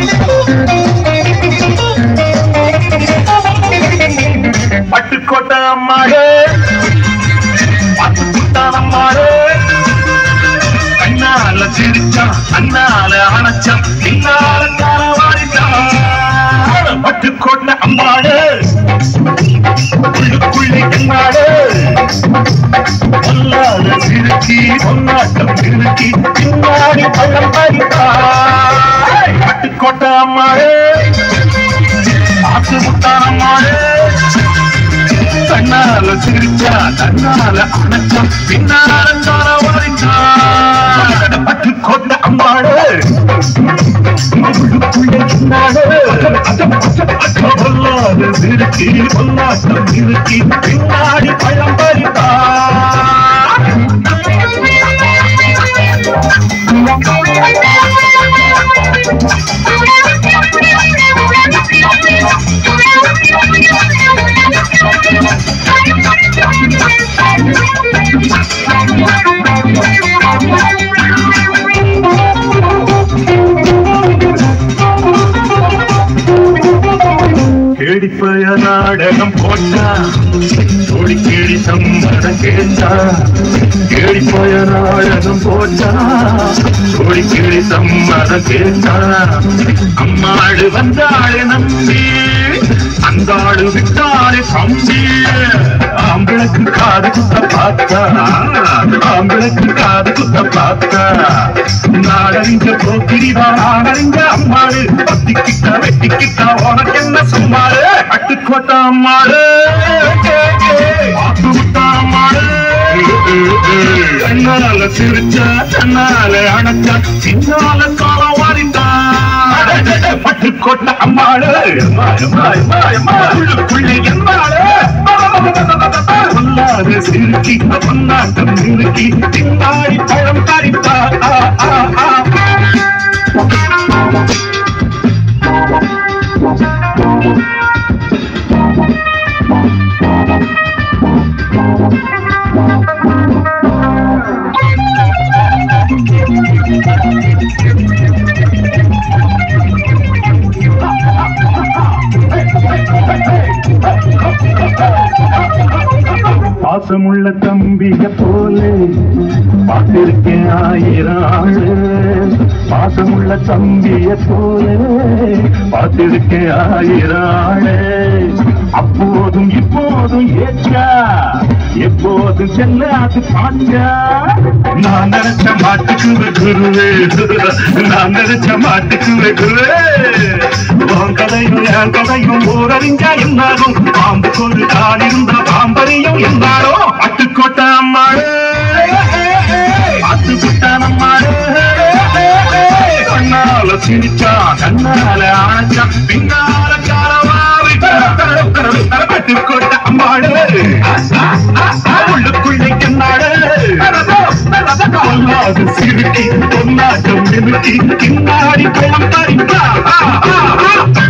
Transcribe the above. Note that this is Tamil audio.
பட்டுக்கோட்டை அம்மாடு பட்டுக்குட்டான் அம்மாடு கண்ணால சிரிச்சான் அண்ணால அணைச்சான் பின்னால காரவாடிச்சான் பட்டுக்கோட்டை அம்மாடு உள்ளுக்குள்ளே என்னாடு பொல்லாத சிறுக்கி பொன்னாட்டம் சிறுக்கி பின்னாடி பள்ளம் பறித்தாய் பட்டுக்கோட்டை அம்மாடு ஆத்து முட்டான் அம்மாடு கண்ணால சிரிச்சா கண்ணால அணைச்சா பின்னால தார வரைச்சா பட்டு கொண்ட அம்மாடு உள்ளுக்குள்ளே சின்னாடு பொல்லாத சிறுக்கி பொல்லாட்டம் சிறுக்கி பின்னாடி பழம் பறித்தா கேடிப்பய நாடகம் போட்டா கோடி கேடி சம்மதம் கேட்டா கேடிப்பய நாடகம் போட்டா கோடி கேடி சம்மதம் கேட்டா அம்மாடு வந்தாடு நம்பி அந்த ஆடு விட்டாடு தம்பி ஆம்பளுக்கு காது குத்த பார்த்தா ஆம்பளுக்கு காது குத்த பார்த்தா நாடறிஞ்ச போக்கிரிதா நாடறிஞ்ச அம்மாடு பத்திக்கிட்ட வெட்டிக்கிட்ட உனக்கு என்ன சும்மாடு அட்டுக்கோட்ட அம்மாடு பாத்து விட்ட அம்மாடு கண்ணால சிரிச்ச கண்ணால அணைச்ச சின்னால காலம் வாரிட்டா பட்டுக்கோட்ட அம்மாடு உள்ளுக்குள்ளே எம்மாடு பொல்லாத சிறுக்கி பொன்னாட்டம் சிறுக்கி பின்னாடி பழம் பறித்தா ஆ, ஆ, ஆ. பாசமுள்ள தம்பிய போலே பார்த்திருக்கேன் ஆயிரம் ஆளு பாசமுள்ள தம்பிய போலே பார்த்திருக்கேன் ஆயிரம் ஆளு அப்போதும் இப்போதும் ஏச்சா எப்போதும் செல்லாது பாச்சா நான் நினைச்ச மாட்டுக்குவே குருவே நான் நினைச்ச மாட்டுக்குவே குருவே உன் கதையும் என் கதையும் ஊரறிஞ்சா என்னாலும் பாம்புக்கு ஒரு கால் இருந்த பாம்பரையும் என்னாலோ அட்டுக்கோட்டை அம்மாடு அத்துக்கிட்டான் அம்மாடு கண்ணால சிரிச்சா கண்ணால ஆனச்சா பின்னால காலவாரி அட்டுக்கோட்டை அம்மாடு உள்ளுக்குள்ளே கண்ணாடு பொல்லாது சிறுக்கி பொன்னாட்டம் நிறுத்தி பின்னாடி பழம் பறித்தா